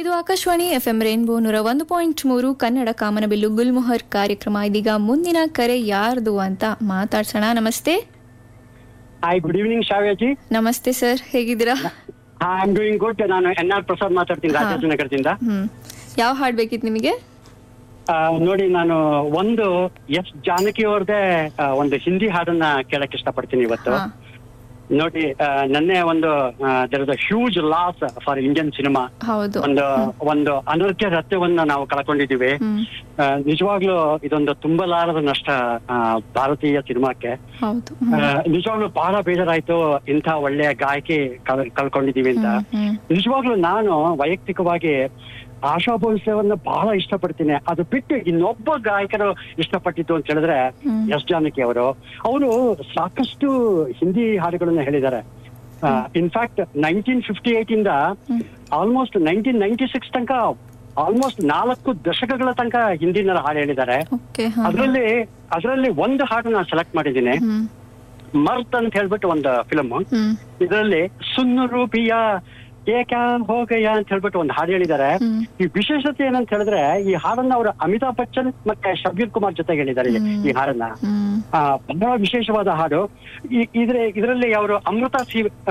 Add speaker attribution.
Speaker 1: ಇದು Akashvani FM rainbow ನೂರ ಒಂದು ಪಾಯಿಂಟ್ ಮೂರು ಕನ್ನಡ ಕಾಮನಬಿಲ್ಲು ಗುಲ್ಮೊಹರ್ ಕಾರ್ಯಕ್ರಮ ಇದೀಗ ಮುಂದಿನ ಕರೆ ಯಾರ್ದು ಅಂತ ಮಾತಾಡ್ಸೋಣ ನಮಸ್ತೆ
Speaker 2: ಹಾಯ್ ಗುಡ್ ಈವ್ನಿಂಗ್ ಶಾವ್ಯಾಜಿ
Speaker 1: ನಮಸ್ತೆ ಸರ್ ಹೇಗಿದ್ದೀರಾ
Speaker 2: ಐ ಆಮ್ ಡೂಯಿಂಗ್ ಗುಡ್ ನಾನು ಎನ್ ಆರ್ ಪ್ರಸಾದ್ ಮಾತಾಡ್ತೀನಿ
Speaker 1: ಹಾ.
Speaker 2: ರಾಜಾಜಿನಗರದಿಂದ
Speaker 1: ಹ್ಮ್ ಯಾವ ಹಾಡ್ ಬೇಕಿತ್ತು ನಿಮಗೆ
Speaker 2: ಆ, ನೋಡಿ ನಾನು ಒಂದು ಎಸ್ ಜಾನಕಿ ಅವ್ರದೇ ಒಂದು ಹಿಂದಿ ಹಾಡನ್ನ ಕೇಳಕ್ ಇಷ್ಟಪಡ್ತೀನಿ ಇವತ್ತು
Speaker 1: ಹಾ.
Speaker 2: ನೋಡಿ ಆ, ನನ್ನೆ ಒಂದು there is a huge loss for Indian cinema
Speaker 1: ಹೌದು
Speaker 2: ಒಂದು ಒಂದು ಅನರ್ಘ್ಯ ರತ್ನವನ್ನ ನಾವು ಕಳ್ಕೊಂಡಿದ್ದೀವಿ
Speaker 1: ಹ್ಮ್
Speaker 2: ಆ, ನಿಜವಾಗ್ಲೂ ಇದೊಂದು ತುಂಬಲಾರದ ನಷ್ಟ ಆ, ಭಾರತೀಯ ಸಿನಿಮಾಕ್ಕೆ
Speaker 1: ಹೌದು
Speaker 2: ಆ, ನಿಜವಾಗ್ಲೂ ಬಹಳ ಬೇಜಾರಾಯ್ತು ಇಂಥ ಒಳ್ಳೆಯ ಗಾಯಕಿ ಕಳ್- ಕಳ್ಕೊಂಡಿದೀವಿ ಅಂತ
Speaker 1: ಹ್ಮ್
Speaker 2: ನಿಜವಾಗ್ಲೂ ನಾನು ವೈಯಕ್ತಿಕವಾಗಿ ಆಶಾ ಭೋಸ್ಲೆವನ್ನ ಬಹಳ ಇಷ್ಟಪಡ್ತೀನಿ ಅದು ಬಿಟ್ಟು ಇನ್ನೊಬ್ಬ ಗಾಯಕರು ಇಷ್ಟಪಟ್ಟಿದ್ದು ಅಂತ ಹೇಳಿದ್ರೆ
Speaker 1: ಹ್ಮ್.
Speaker 2: ಎಸ್ ಜಾನಕಿ ಅವರು ಅವರು ಸಾಕಷ್ಟು ಹಿಂದಿ ಹಾಡುಗಳನ್ನ ಹೇಳಿದ್ದಾರೆ ಇನ್ಫ್ಯಾಕ್ಟ್ ನೈನ್ಟೀನ್ ಫಿಫ್ಟಿ ಏಟ್ ಇಂದ
Speaker 1: hmm.
Speaker 2: Almost nineteen ninety six ತನಕ ಆಲ್ಮೋಸ್ಟ್ ನಾಲ್ಕು ದಶಕಗಳ ತನಕ ಹಿಂದಿನ ಹಾಡು ಹೇಳಿದ್ದಾರೆ
Speaker 1: ಓಕೆ ಹಾ
Speaker 2: ಅದರಲ್ಲಿ ಅದರಲ್ಲಿ ಒಂದು ಹಾಡು ನಾನು ಸೆಲೆಕ್ಟ್ ಮಾಡಿದ್ದೀನಿ
Speaker 1: ಹ್ಮ್
Speaker 2: ಮರ್ತ್ ಅಂತ ಹೇಳ್ಬಿಟ್ಟು ಒಂದು ಫಿಲಮ್
Speaker 1: ಹ್ಮ್
Speaker 2: ಇದರಲ್ಲಿ ಸುನ್ನು ರೂಪಿಯ ಏಕ್ಯಾ ಹೋಗಯ್ಯ ಅಂತ ಹೇಳ್ಬಿಟ್ಟು ಒಂದು ಹಾಡು ಹೇಳಿದ್ದಾರೆ
Speaker 1: ಹ್ಮ್
Speaker 2: ಈ ವಿಶೇಷತೆ ಏನಂತ ಹೇಳಿದ್ರೆ ಈ ಹಾಡನ್ನ ಅವರು ಅಮಿತಾಬ್ ಬಚ್ಚನ್ ಮತ್ತೆ ಶಬೀರ್ ಕುಮಾರ್ ಜೊತೆಗೆ ಹೇಳಿದ್ದಾರೆ ಈ-
Speaker 1: ಹ್ಮ್.
Speaker 2: ಈ ಹಾಡನ್ನ
Speaker 1: ಹ್ಮ್
Speaker 2: ಆ, ಬಹಳ ವಿಶೇಷವಾದ ಹಾಡು ಈ- ಇದ್ರೆ ಇದರಲ್ಲಿ ಅವರು ಅಮೃತ ಸಿ